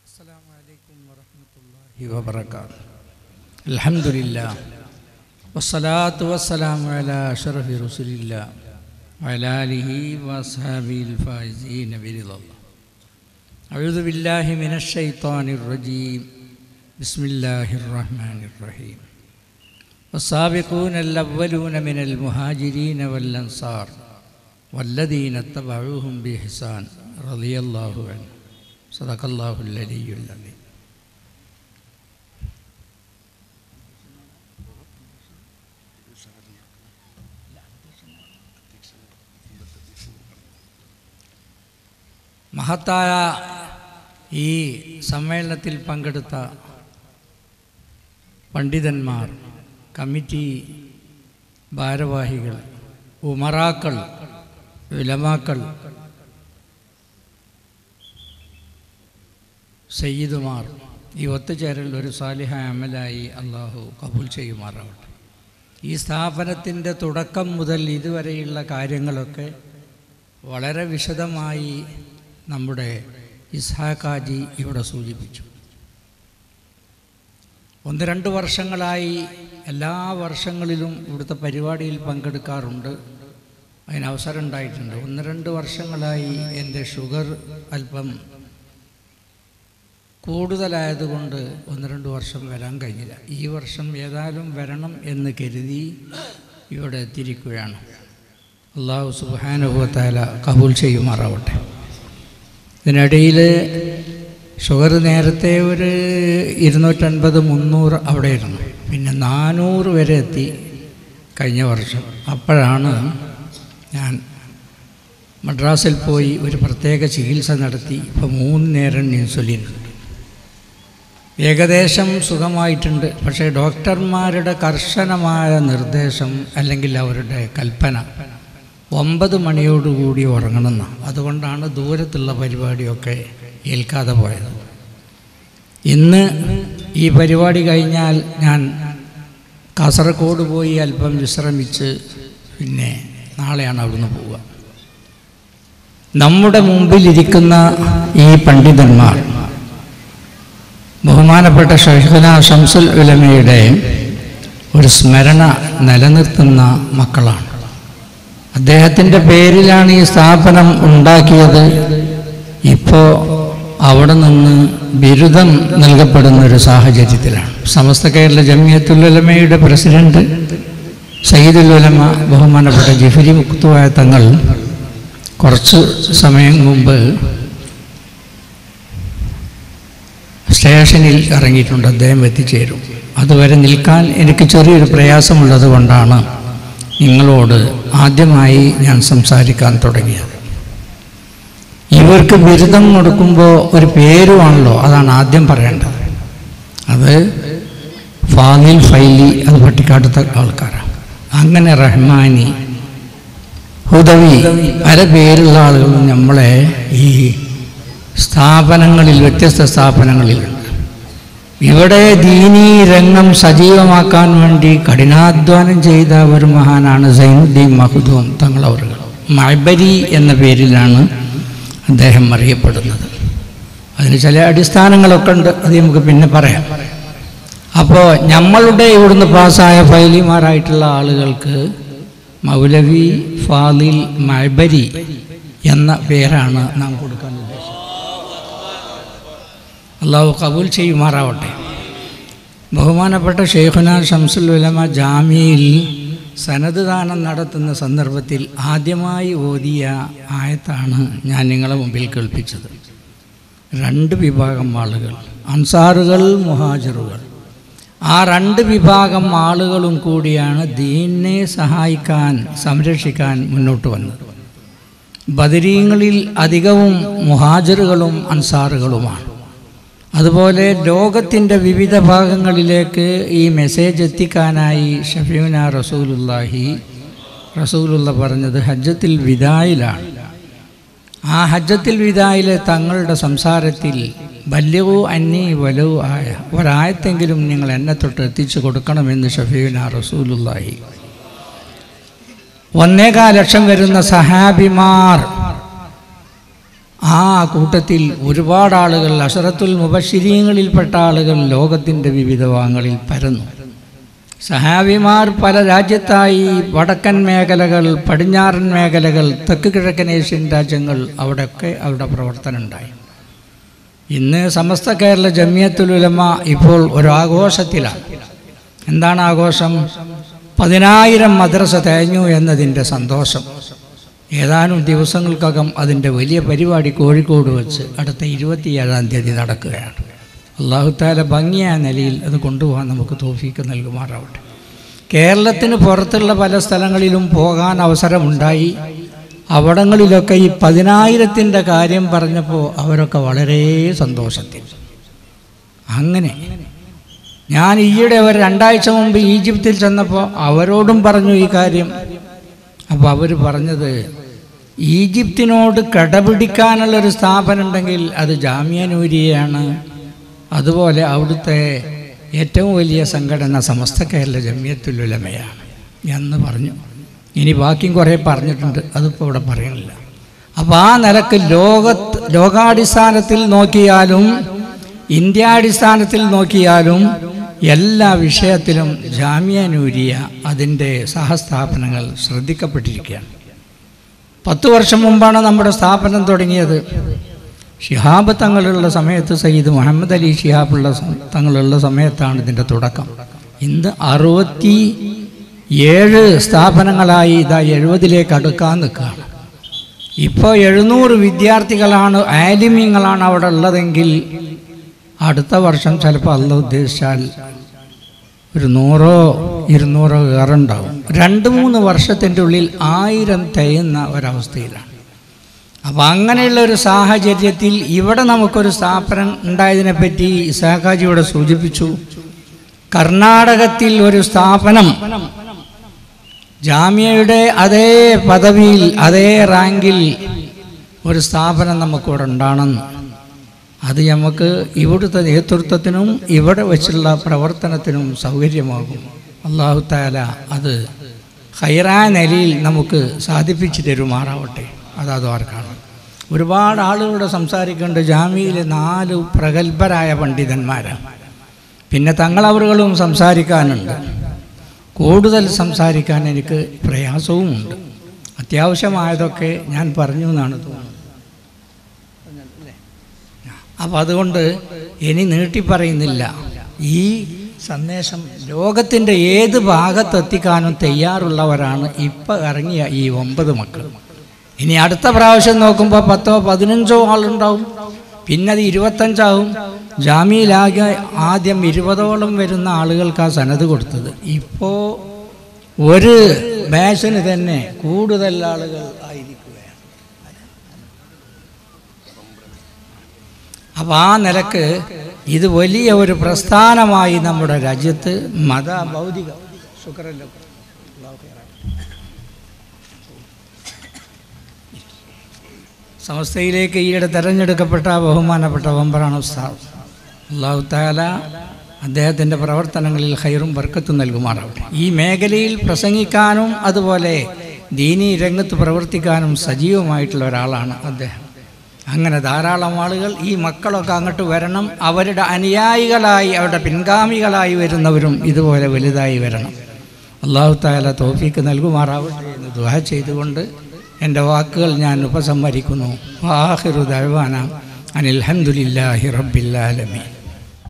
السلام عليكم ورحمة الله وبركاته الحمد لله والصلاة والسلام على أشرف رسول الله وعلى آله وأصحابه الفائزين برضا الله أعوذ بالله من الشيطان الرجيم بسم الله الرحمن الرحيم والسابقون الأولون من المهاجرين والأنصار والذين اتبعوهم بإحسان رضي الله عنه صدق الله العلي العظيم മഹത്തായ ഈ സമ്മേളനത്തിൽ പങ്കെടുത്ത പണ്ഡിതന്മാർ കമ്മിറ്റി ഭാരവാഹികൾ ഉമറാക്കൾ വിലമാക്കൾ സയ്യിദുമാർ ഈ ഒത്തുചേരൽ ഒരു സാലിഹ അമലായി അള്ളാഹു കബൂൽ ചെയ്യുമാറാവട്ടെ ഈ സ്ഥാപനത്തിൻ്റെ തുടക്കം മുതൽ ഇതുവരെയുള്ള കാര്യങ്ങളൊക്കെ വളരെ വിശദമായി നമ്മുടെ ഇസ്ഹാഖാജി ഇവിടെ സൂചിപ്പിച്ചു ഒന്ന് രണ്ട് വർഷങ്ങളായി എല്ലാ വർഷങ്ങളിലും ഇവിടുത്തെ പരിപാടിയിൽ പങ്കെടുക്കാറുണ്ട് അതിന് അവസരം ഉണ്ടായിട്ടുണ്ട് ഒന്ന് രണ്ട് വർഷങ്ങളായി എൻ്റെ ഷുഗർ അല്പം കൂടുതലായതുകൊണ്ട് ഒന്ന് രണ്ട് വർഷം വരാൻ കഴിഞ്ഞില്ല ഈ വർഷം ഏതായാലും വരണം എന്ന് കരുതി ഇവിടെ എത്തിയിരിക്കുകയാണ് അള്ളാഹു സുബാനുഭവത്താല കബൂൽ ചെയ്യുമാറാവട്ടെ ഇതിനിടയിൽ ഷുഗർ നേരത്തെ ഒരു ഇരുന്നൂറ്റൻപത് മുന്നൂറ് അവിടെ ഇരുന്നു പിന്നെ നാനൂറ് വരെ എത്തി കഴിഞ്ഞ വർഷം അപ്പോഴാണ് ഞാൻ മദ്രാസിൽ പോയി ഒരു പ്രത്യേക ചികിത്സ നടത്തി ഇപ്പോൾ മൂന്ന് നേരം ഇൻസുലിൻ ഉണ്ട് ഏകദേശം സുഖമായിട്ടുണ്ട് പക്ഷേ ഡോക്ടർമാരുടെ കർശനമായ നിർദ്ദേശം അല്ലെങ്കിൽ അവരുടെ കൽപ്പന ഒമ്പത് മണിയോടുകൂടി ഉറങ്ങണമെന്ന് അതുകൊണ്ടാണ് ദൂരത്തുള്ള പരിപാടിയൊക്കെ ഏൽക്കാതെ പോയത് ഇന്ന് ഈ പരിപാടി കഴിഞ്ഞാൽ ഞാൻ കാസർഗോഡ് പോയി അല്പം വിശ്രമിച്ച് പിന്നെ നാളെയാണ് അവിടുന്ന് പോവുക നമ്മുടെ മുമ്പിലിരിക്കുന്ന ഈ പണ്ഡിതന്മാർ ബഹുമാനപ്പെട്ട ഷഹുന ഷംസുൽ ഉലമയുടെ ഒരു സ്മരണ നിലനിർത്തുന്ന മക്കളാണ് അദ്ദേഹത്തിൻ്റെ പേരിലാണ് ഈ സ്ഥാപനം ഉണ്ടാക്കിയത് ഇപ്പോൾ അവിടെ നിന്ന് ബിരുദം നൽകപ്പെടുന്ന ഒരു സാഹചര്യത്തിലാണ് സമസ്ത കേരള ജമിയത്തുലമയുടെ പ്രസിഡന്റ് സയ്യിദുൽ ഉലമ ബഹുമാനപ്പെട്ട ജിഫരി മുക്തുവായ തങ്ങൾ കുറച്ച് സമയം മുമ്പ് സ്റ്റേഷനിൽ ഇറങ്ങിയിട്ടുണ്ട് അദ്ദേഹം എത്തിച്ചേരും അതുവരെ നിൽക്കാൻ എനിക്ക് ചെറിയൊരു പ്രയാസമുള്ളത് കൊണ്ടാണ് നിങ്ങളോട് ആദ്യമായി ഞാൻ സംസാരിക്കാൻ തുടങ്ങിയത് ഇവർക്ക് ബിരുദം കൊടുക്കുമ്പോൾ ഒരു പേരുമാണല്ലോ അതാണ് ആദ്യം പറയേണ്ടത് അത് ഫാദിൽ ഫൈലി അത് പട്ടിക്കാട്ടത്തെ ആൾക്കാരാണ് അങ്ങനെ റഹ്മാനി ഹുദവി പല പേരുള്ള ആളുകളും നമ്മളെ ഈ സ്ഥാപനങ്ങളിൽ വ്യത്യസ്ത സ്ഥാപനങ്ങളിലുണ്ട് ഇവിടെ ദീനീ രംഗം സജീവമാക്കാൻ വേണ്ടി കഠിനാധ്വാനം ചെയ്ത ഒരു മഹാനാണ് സൈനുദ്ദീൻ മഹുദൂം തങ്ങളവറുകൾ മൈബരി എന്ന പേരിലാണ് അദ്ദേഹം അറിയപ്പെടുന്നത് അതിന് ചില അടിസ്ഥാനങ്ങളൊക്കെ ഉണ്ട് അത് നമുക്ക് പിന്നെ പറയാം അപ്പോൾ നമ്മളുടെ ഇവിടുന്ന് പാസ്സായ ഫൈലിമാരായിട്ടുള്ള ആളുകൾക്ക് മൗലവി ഫാദിൽ മൈബരി എന്ന പേരാണ് നാം കൊടുക്കാൻ ഉദ്ദേശിച്ചത് അള്ളാഹു കബൂൽ ചെയ്യുമാറാവട്ടെ ബഹുമാനപ്പെട്ട ഷെയ്ഖുന ഷംസുൽ ഉലമ ജാമ്യയിൽ സനത് ദാനം നടത്തുന്ന സന്ദർഭത്തിൽ ആദ്യമായി ഓതിയ ആയത്താണ് ഞാൻ നിങ്ങളെ മുമ്പിൽ കേൾപ്പിച്ചത് രണ്ട് വിഭാഗം ആളുകൾ അൻസാറുകൾ മുഹാജറുകൾ ആ രണ്ട് വിഭാഗം ആളുകളും കൂടിയാണ് ദീനെ സഹായിക്കാൻ സംരക്ഷിക്കാൻ മുന്നോട്ട് വന്നത് ബദരീങ്ങളിൽ അധികവും മുഹാജറുകളും അൻസാറുകളുമാണ് അതുപോലെ ലോകത്തിൻ്റെ വിവിധ ഭാഗങ്ങളിലേക്ക് ഈ മെസ്സേജ് എത്തിക്കാനായി ഷഫീന റസൂലുല്ലാഹി റസൂലുള്ള പറഞ്ഞത് ഹജ്ജത്തിൽ വിദായിലാണ് ആ ഹജ്ജത്തിൽ വിദായിലെ തങ്ങളുടെ സംസാരത്തിൽ വല്യവോ അന്നി വലവോ ആയ ഒരായത്തെങ്കിലും നിങ്ങൾ എന്നെ തൊട്ട് എത്തിച്ചു കൊടുക്കണമെന്ന് ഷഫീന റസൂലുല്ലാഹി ഒന്നേകാൽ ലക്ഷം വരുന്ന സഹാബിമാർ ആ കൂട്ടത്തിൽ ഒരുപാട് ആളുകൾ അഷറത്തുൽ മുബഷിരീങ്ങളിൽപ്പെട്ട ആളുകൾ ലോകത്തിൻ്റെ വിവിധ ഭാഗങ്ങളിൽ പരന്നു സഹാബിമാർ പല രാജ്യത്തായി വടക്കൻ മേഖലകൾ പടിഞ്ഞാറൻ മേഖലകൾ തെക്ക് കിഴക്കൻ ഏഷ്യൻ രാജ്യങ്ങൾ അവിടെയൊക്കെ അവിടെ പ്രവർത്തനം ഉണ്ടായി ഇന്ന് സമസ്ത കേരള ജമിയത്തുലുലമ ഇപ്പോൾ ഒരു ആഘോഷത്തിലാണ് എന്താണ് ആഘോഷം പതിനായിരം മദ്രസ തേഞ്ഞു എന്നതിൻ്റെ സന്തോഷം ഏതാനും ദിവസങ്ങൾക്കകം അതിൻ്റെ വലിയ പരിപാടി കോഴിക്കോട് വെച്ച് അടുത്ത ഇരുപത്തിയേഴാം തീയതി നടക്കുകയാണ് അള്ളാഹുത്താല ഭംഗിയായ നിലയിൽ അത് കൊണ്ടുപോകാൻ നമുക്ക് തോഫീക്ക് നൽകുമാറാവട്ടെ കേരളത്തിന് പുറത്തുള്ള പല സ്ഥലങ്ങളിലും പോകാൻ അവസരമുണ്ടായി അവിടങ്ങളിലൊക്കെ ഈ പതിനായിരത്തിൻ്റെ കാര്യം പറഞ്ഞപ്പോൾ അവരൊക്കെ വളരെ സന്തോഷത്തിൽ അങ്ങനെ ഞാൻ ഈയിടെ ഒരു രണ്ടാഴ്ച മുമ്പ് ഈജിപ്തിൽ ചെന്നപ്പോൾ അവരോടും പറഞ്ഞു ഈ കാര്യം അപ്പോൾ അവർ പറഞ്ഞത് ഈജിപ്തിനോട് കടപിടിക്കാനുള്ളൊരു സ്ഥാപനം ഉണ്ടെങ്കിൽ അത് ജാമ്യ നൂരിയാണ് അതുപോലെ അവിടുത്തെ ഏറ്റവും വലിയ സംഘടന സമസ്ത കേരള ജമിയത്തുലുലമയാണ് എന്ന് പറഞ്ഞു ഇനി ബാക്കിയും കുറേ പറഞ്ഞിട്ടുണ്ട് അതിപ്പോൾ ഇവിടെ പറയണില്ല അപ്പോൾ ആ നിലക്ക് ലോകത്ത് ലോകാടിസ്ഥാനത്തിൽ നോക്കിയാലും ഇന്ത്യാടിസ്ഥാനത്തിൽ നോക്കിയാലും എല്ലാ വിഷയത്തിലും ജാമ്യ നൂരിയ അതിൻ്റെ സഹസ്ഥാപനങ്ങൾ ശ്രദ്ധിക്കപ്പെട്ടിരിക്കുകയാണ് പത്ത് വർഷം മുമ്പാണ് നമ്മുടെ സ്ഥാപനം തുടങ്ങിയത് ഷിഹാബ് തങ്ങളുള്ള സമയത്ത് സയ്യിദ് മുഹമ്മദ് അലി ഷിഹാബുള്ള സ- തങ്ങളുള്ള സമയത്താണ് ഇതിൻ്റെ തുടക്കം ഇന്ന് അറുപത്തി ഏഴ് സ്ഥാപനങ്ങളായി ഇതാ എഴുപതിലേക്ക് അടുക്കാൻ നിൽക്കുകയാണ് ഇപ്പോൾ എഴുന്നൂറ് വിദ്യാർത്ഥികളാണ് ആലിമ്യങ്ങളാണ് അവിടെ ഉള്ളതെങ്കിൽ അടുത്ത വർഷം ചിലപ്പോൾ അല്ല ഉദ്ദേശിച്ചാൽ ഒരു നൂറോ ഇരുന്നൂറോ കയറുണ്ടാവും രണ്ട് മൂന്ന് വർഷത്തിൻ്റെ ഉള്ളിൽ ആയിരം തികയുന്ന ഒരവസ്ഥയിലാണ് അപ്പം അങ്ങനെയുള്ള ഒരു സാഹചര്യത്തിൽ ഇവിടെ നമുക്കൊരു സ്ഥാപനം ഉണ്ടായതിനെപ്പറ്റി ഇസാഖാജി ഇവിടെ സൂചിപ്പിച്ചു കർണാടകത്തിൽ ഒരു സ്ഥാപനം ജാമ്യയുടെ അതേ പദവിയിൽ അതേ റാങ്കിൽ ഒരു സ്ഥാപനം നമുക്കിവിടെ ഉണ്ടാണെന്ന് അത് നമുക്ക് ഇവിടുത്തെ നേതൃത്വത്തിനും ഇവിടെ വെച്ചുള്ള പ്രവർത്തനത്തിനും സൗകര്യമാകും അള്ളാഹു താല അത് ഹൈറാ നിലയിൽ നമുക്ക് സാധിപ്പിച്ചു തരുമാറാവട്ടെ അത് ആർക്കാണ് ഒരുപാട് ആളുകളുടെ സംസാരിക്കേണ്ട ജാമ്യയിലെ നാല് പ്രഗത്ഭരായ പണ്ഡിതന്മാരാണ് പിന്നെ തങ്ങളവറുകളും സംസാരിക്കാനുണ്ട് കൂടുതൽ സംസാരിക്കാൻ എനിക്ക് പ്രയാസവുമുണ്ട് അത്യാവശ്യമായതൊക്കെ ഞാൻ പറഞ്ഞു എന്നാണ് തോന്നുന്നത് അപ്പം അതുകൊണ്ട് ഇനി നീട്ടി പറയുന്നില്ല ഈ സന്ദേശം ലോകത്തിൻ്റെ ഏത് ഭാഗത്തെത്തിക്കാനും തയ്യാറുള്ളവരാണ് ഇപ്പം ഇറങ്ങിയ ഈ ഒമ്പത് മക്കൾ ഇനി അടുത്ത പ്രാവശ്യം നോക്കുമ്പോൾ പത്തോ പതിനഞ്ചോ ആളുണ്ടാവും പിന്നെ അത് ഇരുപത്തഞ്ചാവും ജാമ്യയിലാകെ ആദ്യം ഇരുപതോളം വരുന്ന ആളുകൾക്ക് ആ സനത് കൊടുത്തത് ഇപ്പോൾ ഒരു ബാച്ചിന് തന്നെ കൂടുതൽ ആളുകൾ ആയിരിക്കുകയാണ് അപ്പം ആ നിലക്ക് ഇത് വലിയ ഒരു പ്രസ്ഥാനമായി നമ്മുടെ രാജ്യത്ത് മത ഭൗതിക ശുക്രല്ലോ സംസ്ഥയിലേക്ക് ഈയിടെ തെരഞ്ഞെടുക്കപ്പെട്ട ബഹുമാനപ്പെട്ട വമ്പറാണ് ഉസ്താദ് അള്ളാഹു താല അദ്ദേഹത്തിൻ്റെ പ്രവർത്തനങ്ങളിൽ ഹൈറും ബർക്കത്തും നൽകുമാറാവട്ടെ ഈ മേഖലയിൽ പ്രസംഗിക്കാനും അതുപോലെ ദീനീ രംഗത്ത് പ്രവർത്തിക്കാനും സജീവമായിട്ടുള്ള ഒരാളാണ് അദ്ദേഹം അങ്ങനെ ധാരാളം ആളുകൾ ഈ മക്കളൊക്കെ അങ്ങോട്ട് വരണം അവരുടെ അനുയായികളായി അവരുടെ പിൻഗാമികളായി വരുന്നവരും ഇതുപോലെ വലുതായി വരണം അള്ളാഹു താല തോഫീക്ക് നൽകുമാറാവട്ടെ എന്ന് ദുഹ ചെയ്തുകൊണ്ട് എൻ്റെ വാക്കുകൾ ഞാൻ ഉപസംഹരിക്കുന്നു ആഹിറു ദഴവാന അനിൽഹന്ദുലില്ലാഹി റബ്ബില്ലാലമീൻ